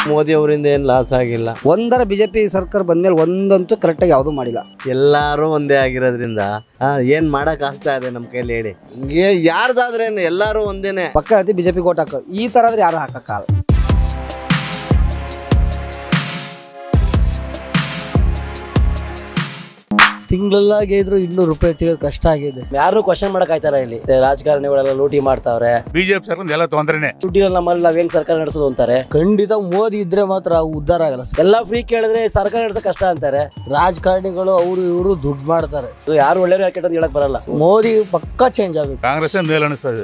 ಮೋದಿ ಅವರಿಂದ ಏನು ಲಾಸ್ ಆಗಿಲ್ಲ ಒಂದರ ಬಿ ಜೆ ಪಿ ಸರ್ಕಾರ ಬಂದಮೇಲೆ ಒಂದಂತೂ ಕರೆಕ್ಟಾಗಿ ಯಾವುದೂ ಮಾಡಿಲ್ಲ ಎಲ್ಲರೂ ಒಂದೇ ಆಗಿರೋದ್ರಿಂದ ಏನು ಮಾಡೋಕ್ಕಾಗ್ತಾ ಇದೆ ನಮ್ಮ ಕೈಲಿ ಹೇಳಿ ಹಿಂಗೆ ಯಾರ್ದಾದ್ರೇನು ಎಲ್ಲರೂ ಒಂದೇನೆ ಪಕ್ಕ ಹೇಳ್ತೀವಿ ಬಿ ಜೆ ಪಿಗೆ ಓಟ್ ಹಾಕೋ ಈ ಥರ ಆದ್ರೆ ಯಾರು ಹಾಕೋಕ್ಕಾಗಲ್ಲ ತಿಂಗಳಲ್ಲಾಗೆ ಇದ್ರು ಇನ್ನೂರು ರೂಪಾಯಿ ತೆಗೆದು ಕಷ್ಟ ಆಗಿದೆ ಯಾರು ಕ್ವಶನ್ ಮಾಡಕ್ ಆಯ್ತಾರ ಇಲ್ಲಿ ಮತ್ತೆ ರಾಜಕಾರಣಿಗಳೆಲ್ಲ ಲೂಟಿ ಮಾಡ್ತಾವ್ರೆ ಬಿಜೆಪಿ ಸರ್ಕಾರ ಎಲ್ಲ ತೊಂದ್ರೆನೆ ದುಡ್ಡಿನ ನಮ್ಮಲ್ಲಿ ನಾವ್ ಹೆಂಗ್ ಸರ್ಕಾರ ನಡೆಸೋದು ಅಂತಾರೆ ಖಂಡಿತ ಮೋದಿ ಇದ್ರೆ ಮಾತ್ರ ಉದ್ಧಾರ ಆಗಲ್ಲ ಸರ್ ಎಲ್ಲಾ ಫ್ರೀ ಕೇಳಿದ್ರೆ ಸರ್ಕಾರ ನಡೆಸಕ್ ಕಷ್ಟ ಅಂತಾರೆ ರಾಜಕಾರಣಿಗಳು ಅವರು ಇವರು ದುಡ್ಡು ಮಾಡ್ತಾರೆ ಇದು ಯಾರು ಒಳ್ಳೆಯವ್ರು ಯಾಕೆ ಕೆಟ್ಟದ್ದು ಹೇಳಕ್ ಬರಲ್ಲ ಮೋದಿ ಪಕ್ಕಾ ಚೇಂಜ್ ಆಗಬೇಕು ಕಾಂಗ್ರೆಸ್ ಮೇಲ್ ಅನಿಸ್ತದೆ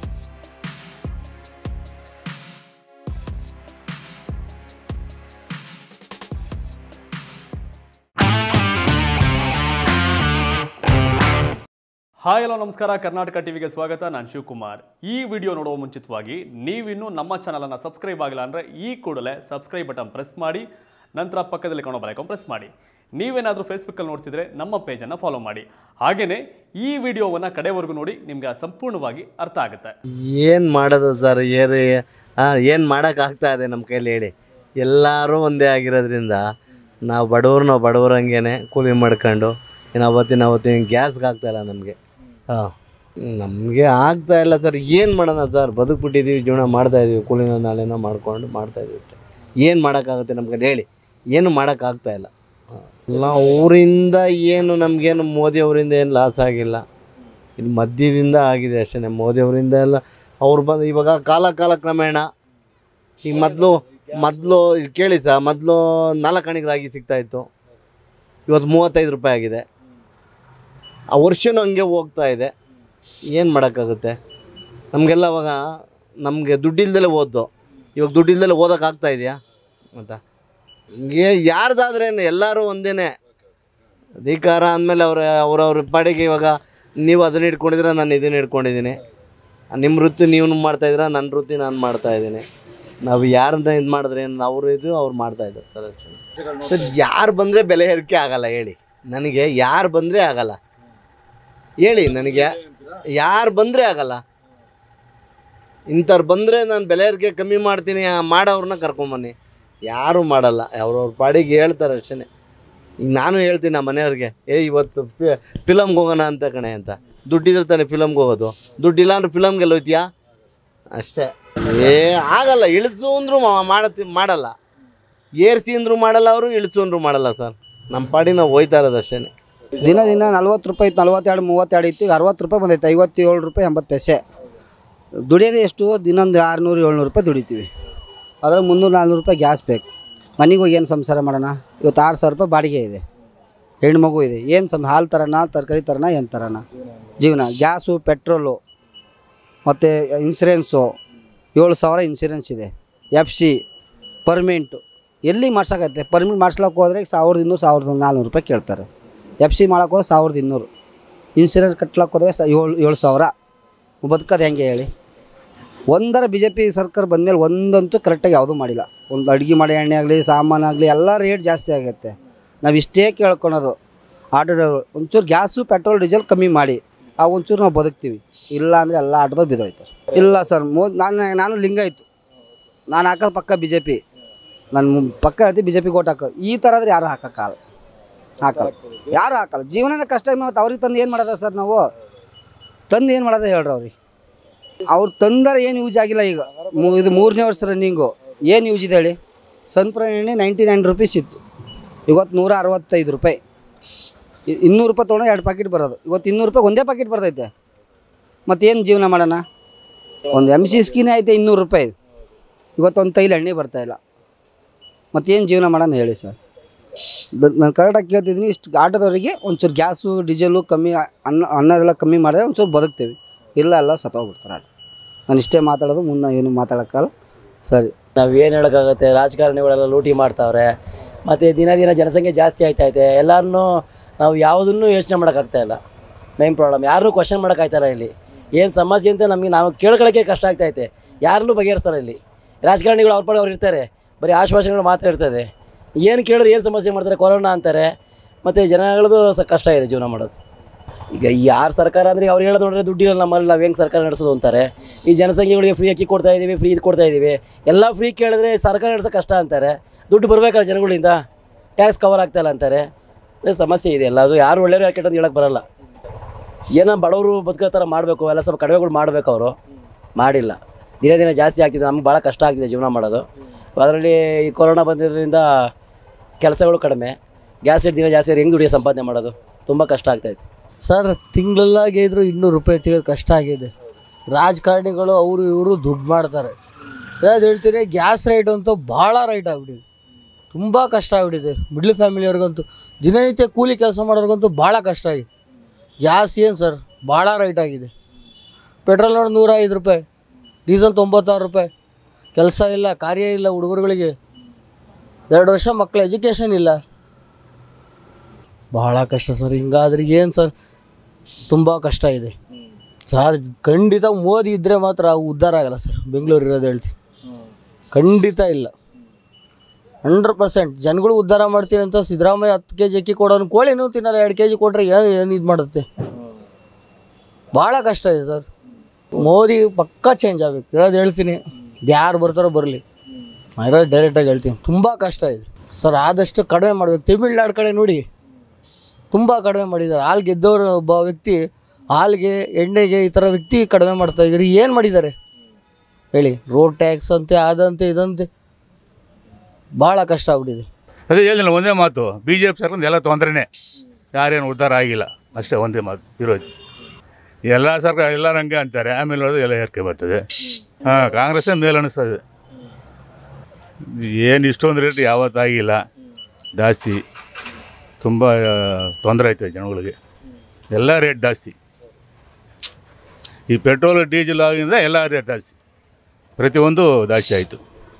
ಹಾಯ್ ಹಲೋ ನಮಸ್ಕಾರ ಕರ್ನಾಟಕ ಟಿವಿಗೆ ಸ್ವಾಗತ ನಾನು ಶಿವಕುಮಾರ್ ಈ ವಿಡಿಯೋ ನೋಡುವ ಮುಂಚಿತವಾಗಿ ನೀವಿನ್ನೂ ನಮ್ಮ ಚಾನಲನ್ನು ಸಬ್ಸ್ಕ್ರೈಬ್ ಆಗಿಲ್ಲ ಅಂದರೆ ಈ ಕೂಡಲೇ ಸಬ್ಸ್ಕ್ರೈಬ್ ಬಟನ್ ಪ್ರೆಸ್ ಮಾಡಿ ನಂತರ ಪಕ್ಕದಲ್ಲಿ ಕಾಣೋ ಬಲೈಕನ್ ಪ್ರೆಸ್ ಮಾಡಿ ನೀವೇನಾದರೂ ಫೇಸ್ಬುಕ್ಕಲ್ಲಿ ನೋಡ್ತಿದ್ರೆ ನಮ್ಮ ಪೇಜನ್ನು ಫಾಲೋ ಮಾಡಿ ಹಾಗೆಯೇ ಈ ವಿಡಿಯೋವನ್ನು ಕಡೆವರೆಗೂ ನೋಡಿ ನಿಮಗೆ ಸಂಪೂರ್ಣವಾಗಿ ಅರ್ಥ ಆಗುತ್ತೆ ಏನು ಮಾಡೋದು ಸರ್ ಏನು ಏನು ಮಾಡೋಕ್ಕಾಗ್ತಾ ಇದೆ ನಮ್ಮ ಕೈಲಿ ಹೇಳಿ ಎಲ್ಲರೂ ಒಂದೇ ಆಗಿರೋದ್ರಿಂದ ನಾವು ಬಡವ್ರು ನಾವು ಬಡವ್ರಂಗೆ ಕೂಲಿ ಮಾಡ್ಕೊಂಡು ಇನ್ನು ಅವತ್ತಿನ ಅವತ್ತಿನ ಗ್ಯಾಸ್ಗೆ ಆಗ್ತಾಯಿಲ್ಲ ನಮಗೆ ಹಾಂ ನಮಗೆ ಆಗ್ತಾ ಇಲ್ಲ ಸರ್ ಏನು ಮಾಡೋಣ ಸರ್ ಬದುಕ್ಬಿಟ್ಟಿದ್ದೀವಿ ಜೀವನ ಮಾಡ್ತಾಯಿದ್ದೀವಿ ಕೂಲಿನ ನಾಳೆನೋ ಮಾಡ್ಕೊಂಡು ಮಾಡ್ತಾಯಿದ್ದೀವಿ ಏನು ಮಾಡೋಕ್ಕಾಗುತ್ತೆ ನಮ್ಮ ಕೈಲಿ ಹೇಳಿ ಏನು ಮಾಡೋಕ್ಕಾಗ್ತಾ ಇಲ್ಲ ಎಲ್ಲ ಅವರಿಂದ ಏನು ನಮಗೇನು ಮೋದಿ ಅವರಿಂದ ಏನು ಲಾಸ್ ಆಗಿಲ್ಲ ಇಲ್ಲಿ ಮಧ್ಯದಿಂದ ಆಗಿದೆ ಅಷ್ಟೇ ಮೋದಿ ಅವರಿಂದ ಎಲ್ಲ ಅವ್ರು ಬಂದು ಇವಾಗ ಕಾಲ ಕಾಲ ಕ್ರಮೇಣ ಈಗ ಮೊದಲು ಮೊದಲು ಇಲ್ಲಿ ಕೇಳಿ ಸಹ ಮೊದಲು ನಾಲ್ಕು ಅಣಿಗೆ ರಾಗಿ ಸಿಗ್ತಾಯಿತ್ತು ಇವತ್ತು ಮೂವತ್ತೈದು ರೂಪಾಯಿ ಆಗಿದೆ ಆ ವರ್ಷನೂ ಹಂಗೆ ಹೋಗ್ತಾ ಇದೆ ಏನು ಮಾಡೋಕ್ಕಾಗುತ್ತೆ ನಮಗೆಲ್ಲ ಅವಾಗ ನಮಗೆ ದುಡ್ಡಿಲ್ದಲೇ ಓದ್ದು ಇವಾಗ ದುಡ್ಡಿಲ್ದಲೇ ಓದೋಕ್ಕಾಗ್ತಾ ಇದೆಯಾ ಅಂತ ಹಿಂಗೆ ಯಾರ್ದಾದ್ರೇನು ಎಲ್ಲರೂ ಒಂದೇ ಅಧಿಕಾರ ಅಂದಮೇಲೆ ಅವ್ರ ಅವ್ರವ್ರ ಪಾಡಿಗೆ ಇವಾಗ ನೀವು ಅದನ್ನ ಇಟ್ಕೊಂಡಿದ್ರೆ ನಾನು ಇದನ್ನ ಇಟ್ಕೊಂಡಿದ್ದೀನಿ ನಿಮ್ಮ ವೃತ್ತಿ ನೀವು ಮಾಡ್ತಾಯಿದ್ದೀರಾ ನನ್ನ ವೃತ್ತಿ ನಾನು ಮಾಡ್ತಾಯಿದ್ದೀನಿ ನಾವು ಯಾರನ್ನ ಇದು ಮಾಡಿದ್ರೆ ಏನು ಅವರು ಇದು ಅವ್ರು ಮಾಡ್ತಾಯಿದ್ದಾರೆ ಸರ್ ಯಾರು ಬಂದರೆ ಬೆಲೆ ಏರಿಕೆ ಆಗಲ್ಲ ಹೇಳಿ ನನಗೆ ಯಾರು ಬಂದರೆ ಆಗಲ್ಲ ಹೇಳಿ ನನಗೆ ಯಾರು ಬಂದರೆ ಆಗಲ್ಲ ಇಂಥವ್ರು ಬಂದರೆ ನಾನು ಬೆಲೆ ಏರಿಕೆ ಕಮ್ಮಿ ಮಾಡ್ತೀನಿ ಆ ಮಾಡೋರನ್ನ ಕರ್ಕೊಂಬನ್ನಿ ಯಾರೂ ಮಾಡಲ್ಲ ಅವ್ರವ್ರ ಪಾಡಿಗೆ ಹೇಳ್ತಾರೆ ಅಷ್ಟೇ ಈಗ ನಾನು ಹೇಳ್ತೀನಿ ನಮ್ಮ ಮನೆಯವ್ರಿಗೆ ಏ ಇವತ್ತು ಫಿಲಮ್ಗೆ ಹೋಗೋಣ ಅಂತ ಕಣೆ ಅಂತ ದುಡ್ಡಿದ್ರೆ ತಾನೆ ಫಿಲಮ್ಗೆ ಹೋಗೋದು ದುಡ್ಡಿಲ್ಲ ಅಂದ್ರೆ ಫಿಲಮ್ಗೆಲ್ಲ ಹೋಯ್ತೀಯಾ ಅಷ್ಟೇ ಏ ಆಗಲ್ಲ ಇಳಿಸು ಅಂದರೂ ಮಾಡತ್ತಿ ಮಾಡಲ್ಲ ಏರ್ಸಿ ಅಂದರೂ ಮಾಡಲ್ಲ ಅವರು ಇಳಿಸು ಅಂದರೂ ಮಾಡಲ್ಲ ಸರ್ ನಮ್ಮ ಪಾಡಿ ನಾವು ಹೋಯ್ತಾ ಇರೋದು ಅಷ್ಟೇ ದಿನ ದಿನ ನಲ್ವತ್ತು ರೂಪಾಯಿ ಇತ್ತು ನಲ್ವತ್ತೆರಡು ಮೂವತ್ತೆರಡು ಇತ್ತು ಈಗ ಅರವತ್ತು ರೂಪಾಯಿ ಬಂದೈತೆ ಐವತ್ತೇಳು ರೂಪಾಯಿ ಎಂಬತ್ತು ಪೈಸೆ ದುಡಿಯೋದೇ ಎಷ್ಟು ದಿನೊಂದು ಆರುನೂರು ಏಳ್ನೂರು ರೂಪಾಯಿ ದುಡಿತೀವಿ ಅದ್ರಲ್ಲಿ ಮುನ್ನೂರು ನಾಲ್ನೂರು ರೂಪಾಯಿ ಗ್ಯಾಸ್ ಬೇಕು ಮನೆಗೆ ಹೋಗಿ ಏನು ಸಂಸಾರ ಮಾಡೋಣ ಇವತ್ತು ಆರು ಸಾವಿರ ರೂಪಾಯಿ ಬಾಡಿಗೆ ಇದೆ ಹೆಣ್ಣು ಮಗು ಇದೆ ಏನು ಸಮ ಹಾಲು ತರೋಣ ತರಕಾರಿ ತರೋಣ ಏನು ತರೋಣ ಜೀವನ ಗ್ಯಾಸು ಪೆಟ್ರೋಲು ಮತ್ತು ಇನ್ಸೂರೆನ್ಸು ಏಳು ಸಾವಿರ ಇನ್ಸೂರೆನ್ಸ್ ಇದೆ ಎಫ್ ಸಿ ಪರ್ಮೆಂಟು ಎಲ್ಲಿ ಮಾಡ್ಸೋಕತ್ತೆ ಪರ್ಮೆಂಟ್ ಮಾಡ್ಸ್ಲಕ್ಕೆ ಹೋದ್ರೆ ಸಾವಿರದ ಇನ್ನೂರು ಸಾವಿರದ ನಾಲ್ನೂರು ರೂಪಾಯಿ ಕೇಳ್ತಾರೆ ಎಫ್ ಸಿ ಮಾಡೋಕೆ ಹೋದ್ರೆ ಸಾವಿರದ ಇನ್ನೂರು ಇನ್ಸೂರೆನ್ಸ್ ಕಟ್ಲಕ್ಕೆ ಹೋದ್ರೆ ಸ ಏಳು ಏಳು ಸಾವಿರ ಬದುಕೋದು ಹೆಂಗೆ ಹೇಳಿ ಒಂದರ ಬಿ ಜೆ ಪಿ ಸರ್ಕಾರ ಬಂದಮೇಲೆ ಒಂದಂತೂ ಕರೆಕ್ಟಾಗಿ ಯಾವುದೂ ಮಾಡಿಲ್ಲ ಒಂದು ಅಡುಗೆ ಮಾಡೋ ಎಣ್ಣೆ ಆಗಲಿ ಸಾಮಾನು ಆಗಲಿ ಎಲ್ಲ ರೇಟ್ ಜಾಸ್ತಿ ಆಗುತ್ತೆ ನಾವು ಇಷ್ಟೇ ಕೇಳ್ಕೊಳೋದು ಆಟೋ ಡ್ರೈವರ್ ಒಂಚೂರು ಗ್ಯಾಸು ಪೆಟ್ರೋಲ್ ಡೀಸೆಲ್ ಕಮ್ಮಿ ಮಾಡಿ ಆ ಒಂಚೂರು ನಾವು ಬದುಕ್ತೀವಿ ಇಲ್ಲ ಅಂದರೆ ಎಲ್ಲ ಆಟೋದವ್ರು ಬಿದ್ದೋಯ್ತಾರೆ ಇಲ್ಲ ಸರ್ ಮೋ ನಾನು ನಾನು ಲಿಂಗಾಯಿತು ನಾನು ಹಾಕೋದು ಪಕ್ಕ ಬಿ ಜೆ ಪಿ ನಾನು ಪಕ್ಕ ಹೇಳ್ತೀವಿ ಬಿ ಜೆ ಪಿಗೆ ಓಟ್ ಹಾಕೋದು ಈ ಥರ ಆದ್ರೆ ಯಾರೂ ಹಾಕೋಕ್ಕಾಗಲ್ಲ ಹಾಕಲ್ಲ ಯಾರು ಹಾಕಲ್ಲ ಜೀವನನೇ ಕಷ್ಟ ಮತ್ತು ಅವ್ರಿಗೆ ತಂದು ಏನು ಮಾಡೋದ ಸರ್ ನಾವು ತಂದು ಏನು ಮಾಡೋದ ಹೇಳ್ರಿ ಅವ್ರಿಗೆ ಅವ್ರು ತಂದರೆ ಏನು ಯೂಸ್ ಆಗಿಲ್ಲ ಈಗ ಮೂ- ಇದು ಮೂರನೇ ವರ್ಷ ರನ್ನಿಂಗು ಏನು ಯೂಸ್ ಇದೆ ಹೇಳಿ ಸನ್ಪ್ರೈಮ್ ಎಣ್ಣೆ ನೈಂಟಿ ನೈನ್ ರುಪೀಸ್ ಇತ್ತು ಇವತ್ತು ನೂರ ಅರವತ್ತೈದು ರೂಪಾಯಿ ಇ- ಇನ್ನೂರು ರೂಪಾಯಿ ತೊಗೊಂಡು ಎರಡು ಪ್ಯಾಕೆಟ್ ಬರೋದು ಇವತ್ತು ಇನ್ನೂರು ರೂಪಾಯಿ ಒಂದೇ ಪ್ಯಾಕೆಟ್ ಬರ್ತೈತೆ ಮತ್ತೇನು ಜೀವನ ಮಾಡೋಣ ಒಂದು ಎಮ್ ಸಿ ಸ್ಕಿನೇ ಐತೆ ಇನ್ನೂರು ರೂಪಾಯಿ ಇವತ್ತೊಂದು ತೈಲ ಎಣ್ಣೆ ಬರ್ತಾಯಿಲ್ಲ ಮತ್ತೇನು ಜೀವನ ಮಾಡೋಣ ಹೇಳಿ ಸರ್ ನಾನು ಕರೆಕ್ಟಾಗಿ ಕೇಳ್ತಿದ್ದೀನಿ ಇಷ್ಟು ಆಟೋದವರಿಗೆ ಒಂಚೂರು ಗ್ಯಾಸು ಡೀಸೆಲು ಕಮ್ಮಿ ಅನ್ನ ಅನ್ನದೆಲ್ಲ ಕಮ್ಮಿ ಮಾಡಿದ್ರೆ ಒಂಚೂರು ಬದುಕ್ತೀವಿ ಇಲ್ಲ ಎಲ್ಲ ಸತ್ತೋಗ್ಬಿಡ್ತಾರೆ ಆಟ ನಾನು ಇಷ್ಟೇ ಮಾತಾಡೋದು ಮುಂದೆ ಏನು ಮಾತಾಡೋಕ್ಕಲ್ಲ ಸರಿ ನಾವ್ ಏನು ಹೇಳೋಕ್ಕಾಗತ್ತೆ ರಾಜಕಾರಣಿಗಳೆಲ್ಲ ಲೂಟಿ ಮಾಡ್ತಾವ್ರೆ ಮತ್ತು ದಿನ ದಿನ ಜನಸಂಖ್ಯೆ ಜಾಸ್ತಿ ಆಯ್ತೈತೆ ಎಲ್ಲರನ್ನೂ ನಾವು ಯಾವುದನ್ನು ಯೋಚನೆ ಮಾಡೋಕ್ಕಾಗ್ತಾ ಇಲ್ಲ ಮೈನ್ ಪ್ರಾಬ್ಲಮ್ ಯಾರನ್ನೂ ಕ್ವಶನ್ ಮಾಡೋಕ್ಕಾಗ್ತಾಯಿಲ್ಲ ಇಲ್ಲಿ ಏನು ಸಮಸ್ಯೆ ಅಂತ ನಮಗೆ ನಾವು ಕೇಳ್ಕೊಳ್ಳೋಕ್ಕೆ ಕಷ್ಟ ಆಗ್ತೈತೆ ಯಾರನ್ನೂ ಬಗೆಹರಿಸ್ತಾರೆ ಇಲ್ಲಿ ರಾಜಕಾರಣಿಗಳು ಅವ್ರ ಪಾಡಿಗೆ ಅವ್ರು ಇರ್ತಾರೆ ಬರೀ ಆಶ್ವಾಸನೆಗಳು ಮಾತ್ರ ಇರ್ತದೆ ಏನು ಕೇಳಿದ್ರೆ ಏನು ಸಮಸ್ಯೆ ಮಾಡ್ತಾರೆ ಕೊರೋನಾ ಅಂತಾರೆ ಮತ್ತು ಜನಗಳದ್ದು ಸ ಕಷ್ಟ ಇದೆ ಜೀವನ ಮಾಡೋದು ಈಗ ಯಾರು ಸರ್ಕಾರ ಅಂದರೆ ಅವ್ರು ಹೇಳೋದು ನೋಡಿದ್ರೆ ದುಡ್ಡಿಲ್ಲ ನಮ್ಮಲ್ಲಿ ನಾವು ಹೆಂಗೆ ಸರ್ಕಾರ ನಡೆಸೋದು ಅಂತಾರೆ ಈ ಜನಸಂಖ್ಯೆಗಳಿಗೆ ಫ್ರೀ ಅಕ್ಕಿ ಕೊಡ್ತಾ ಇದ್ದೀವಿ ಫ್ರೀ ಇದು ಕೊಡ್ತಾ ಇದ್ದೀವಿ ಎಲ್ಲ ಫ್ರೀ ಕೇಳಿದ್ರೆ ಸರ್ಕಾರ ನಡೆಸೋಕೆ ಕಷ್ಟ ಅಂತಾರೆ ದುಡ್ಡು ಬರಬೇಕಲ್ಲ ಜನಗಳಿಂದ ಟ್ಯಾಕ್ಸ್ ಕವರ್ ಆಗ್ತಾ ಇಲ್ಲ ಅಂತಾರೆ ಅದೇ ಸಮಸ್ಯೆ ಇದೆ ಎಲ್ಲ ಅದು ಯಾರು ಒಳ್ಳೆಯವರು ಯಾಕೆ ಅಂತ ಹೇಳಕ್ಕೆ ಬರಲ್ಲ ಏನೋ ಬಡವರು ಬದುಕೋ ಥರ ಮಾಡಬೇಕು ಎಲ್ಲ ಸ್ವಲ್ಪ ಕಡಿಮೆಗಳು ಮಾಡಬೇಕು ಅವರು ಮಾಡಿಲ್ಲ ದಿನೇ ದಿನೇ ಜಾಸ್ತಿ ಆಗ್ತಿದೆ ನಮ್ಗೆ ಭಾಳ ಕಷ್ಟ ಆಗ್ತಿದೆ ಜೀವನ ಮಾಡೋದು ಅದರಲ್ಲಿ ಈ ಕೊರೋನಾ ಬಂದಿರೋದ್ರಿಂದ ಕೆಲಸಗಳು ಕಡಿಮೆ ಗ್ಯಾಸ್ ರೇಟ್ ದಿನ ಜಾಸ್ತಿ ಹೆಂಗೆ ದುಡಿಯೋ ಸಂಪಾದನೆ ಮಾಡೋದು ತುಂಬ ಕಷ್ಟ ಆಗ್ತಾಯಿತ್ತು ಸರ್ ತಿಂಗಳಲ್ಲಾಗೆ ಇದ್ರು ಇನ್ನೂರು ರೂಪಾಯಿ ತೆಗೆದು ಕಷ್ಟ ಆಗಿದೆ ರಾಜಕಾರಣಿಗಳು ಅವರು ಇವರು ದುಡ್ಡು ಮಾಡ್ತಾರೆ ಅದು ಹೇಳ್ತೀನಿ ಗ್ಯಾಸ್ ರೇಟ್ ಅಂತೂ ಭಾಳ ರೇಟ್ ಆಗ್ಬಿಟ್ಟಿದೆ ತುಂಬ ಕಷ್ಟ ಆಗ್ಬಿಟ್ಟಿದೆ ಮಿಡ್ಲ್ ಫ್ಯಾಮಿಲಿಯವ್ರಿಗಂತೂ ದಿನನಿತ್ಯ ಕೂಲಿ ಕೆಲಸ ಮಾಡೋರ್ಗಂತೂ ಭಾಳ ಕಷ್ಟ ಆಗಿದೆ ಗ್ಯಾಸ್ ಏನು ಸರ್ ಭಾಳ ರೇಟ್ ಆಗಿದೆ ಪೆಟ್ರೋಲ್ ನೋಡಿ ನೂರ ಐದು ರೂಪಾಯಿ ಡೀಸೆಲ್ ತೊಂಬತ್ತಾರು ರೂಪಾಯಿ ಕೆಲಸ ಇಲ್ಲ ಕಾರ್ಯ ಇಲ್ಲ ಹುಡುಗರುಗಳಿಗೆ ಎರಡು ವರ್ಷ ಮಕ್ಕಳ ಎಜುಕೇಷನ್ ಇಲ್ಲ ಭಾಳ ಕಷ್ಟ ಸರ್ ಹಿಂಗಾದ್ರೆ ಏನು ಸರ್ ತುಂಬ ಕಷ್ಟ ಇದೆ ಸರ್ ಖಂಡಿತ ಮೋದಿ ಇದ್ದರೆ ಮಾತ್ರ ಉದ್ಧಾರ ಆಗಲ್ಲ ಸರ್ ಬೆಂಗಳೂರು ಇರೋದು ಹೇಳ್ತೀನಿ ಖಂಡಿತ ಇಲ್ಲ ಹಂಡ್ರೆಡ್ ಪರ್ಸೆಂಟ್ ಜನಗಳು ಉದ್ಧಾರ ಮಾಡ್ತೀನಿ ಅಂತ ಸಿದ್ದರಾಮಯ್ಯ ಹತ್ತು ಕೆ ಜಿ ಅಕ್ಕಿ ಕೊಡೋನು ಕೋಳಿನೂ ತಿನ್ನಲ್ಲ ಎರಡು ಕೆ ಜಿ ಕೊಟ್ಟರೆ ಏನು ಏನು ಇದು ಮಾಡುತ್ತೆ ಭಾಳ ಕಷ್ಟ ಇದೆ ಸರ್ ಮೋದಿ ಪಕ್ಕಾ ಚೇಂಜ್ ಆಗಬೇಕು ಇರೋದು ಹೇಳ್ತೀನಿ ಯಾರು ಬರ್ತಾರೋ ಬರಲಿ ನಾನು ಇರೋದು ಡೈರೆಕ್ಟಾಗಿ ಹೇಳ್ತೀನಿ ತುಂಬ ಕಷ್ಟ ಇದೆ ಸರ್ ಆದಷ್ಟು ಕಡಿಮೆ ಮಾಡಬೇಕು ತಮಿಳ್ನಾಡು ಕಡೆ ನೋಡಿ ತುಂಬ ಕಡಿಮೆ ಮಾಡಿದ್ದಾರೆ ಹಾಲು ಗೆದ್ದವರು ಒಬ್ಬ ವ್ಯಕ್ತಿ ಹಾಲಿಗೆ ಎಣ್ಣೆಗೆ ಈ ಥರ ವ್ಯಕ್ತಿ ಕಡಿಮೆ ಮಾಡ್ತಾ ಇದ್ದಾರೆ ಏನು ಮಾಡಿದ್ದಾರೆ ಹೇಳಿ ರೋಡ್ ಟ್ಯಾಕ್ಸ್ ಅಂತೆ ಅದಂತೆ ಇದಂತೆ ಭಾಳ ಕಷ್ಟ ಆಗ್ಬಿಟ್ಟಿದೆ ಅದೇ ಹೇಳಿಲ್ಲ ಒಂದೇ ಮಾತು ಬಿ ಜೆ ಪಿ ಸರ್ಕಾರ ಎಲ್ಲ ತೊಂದರೆನೇ ಯಾರೇನು ಉದ್ಧಾರ ಆಗಿಲ್ಲ ಅಷ್ಟೇ ಒಂದೇ ಮಾತು ಇರೋದು ಎಲ್ಲ ಸರ್ಕಾರ ಎಲ್ಲರೂ ಹಂಗೆ ಅಂತಾರೆ ಆಮೇಲೆ ನೋಡಿದ್ರೆ ಎಲ್ಲ ಏರಿಕೆ ಬರ್ತದೆ ಹಾಂ ಕಾಂಗ್ರೆಸ್ಸೇ ಮೇಲ್ ಅನಿಸ್ತದೆ ಏನು ಇಷ್ಟೊಂದು ರೇಟ್ ಯಾವತ್ತಾಗಿಲ್ಲ ಜಾಸ್ತಿ ತುಂಬ ತೊಂದರೆ ಆಯ್ತದೆ ಜನಗಳಿಗೆ ಎಲ್ಲ ರೇಟ್ ಜಾಸ್ತಿ ಈ ಪೆಟ್ರೋಲ್ ಡೀಸೆಲ್ ಆಗಿಂದ ಎಲ್ಲ ರೇಟ್ ಜಾಸ್ತಿ ಪ್ರತಿಯೊಂದು ಜಾಸ್ತಿ ಆಯಿತು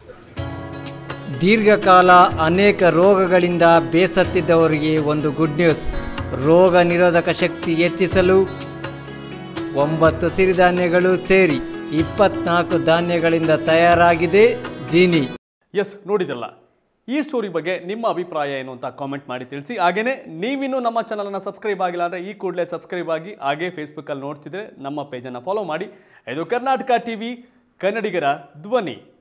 ದೀರ್ಘಕಾಲ ಅನೇಕ ರೋಗಗಳಿಂದ ಬೇಸತ್ತಿದ್ದವರಿಗೆ ಒಂದು ಗುಡ್ ನ್ಯೂಸ್ ರೋಗ ನಿರೋಧಕ ಶಕ್ತಿ ಹೆಚ್ಚಿಸಲು ಒಂಬತ್ತು ಸಿರಿಧಾನ್ಯಗಳು ಸೇರಿ ಇಪ್ಪತ್ನಾಲ್ಕು ಧಾನ್ಯಗಳಿಂದ ತಯಾರಾಗಿದೆ ಜೀನಿ ಎಸ್ ನೋಡಿದ್ರಲ್ಲ ಈ ಸ್ಟೋರಿ ಬಗ್ಗೆ ನಿಮ್ಮ ಅಭಿಪ್ರಾಯ ಏನು ಅಂತ ಕಾಮೆಂಟ್ ಮಾಡಿ ತಿಳಿಸಿ ಹಾಗೆಯೇ ನೀವಿನ್ನೂ ನಮ್ಮ ಚಾನಲನ್ನು ಸಬ್ಸ್ಕ್ರೈಬ್ ಆಗಿಲ್ಲ ಅಂದರೆ ಈ ಕೂಡಲೇ ಸಬ್ಸ್ಕ್ರೈಬ್ ಆಗಿ ಹಾಗೇ ಫೇಸ್ಬುಕ್ಕಲ್ಲಿ ನೋಡ್ತಿದ್ರೆ ನಮ್ಮ ಪೇಜನ್ನು ಫಾಲೋ ಮಾಡಿ ಇದು ಕರ್ನಾಟಕ ಟಿ ವಿ ಕನ್ನಡಿಗರ ಧ್ವನಿ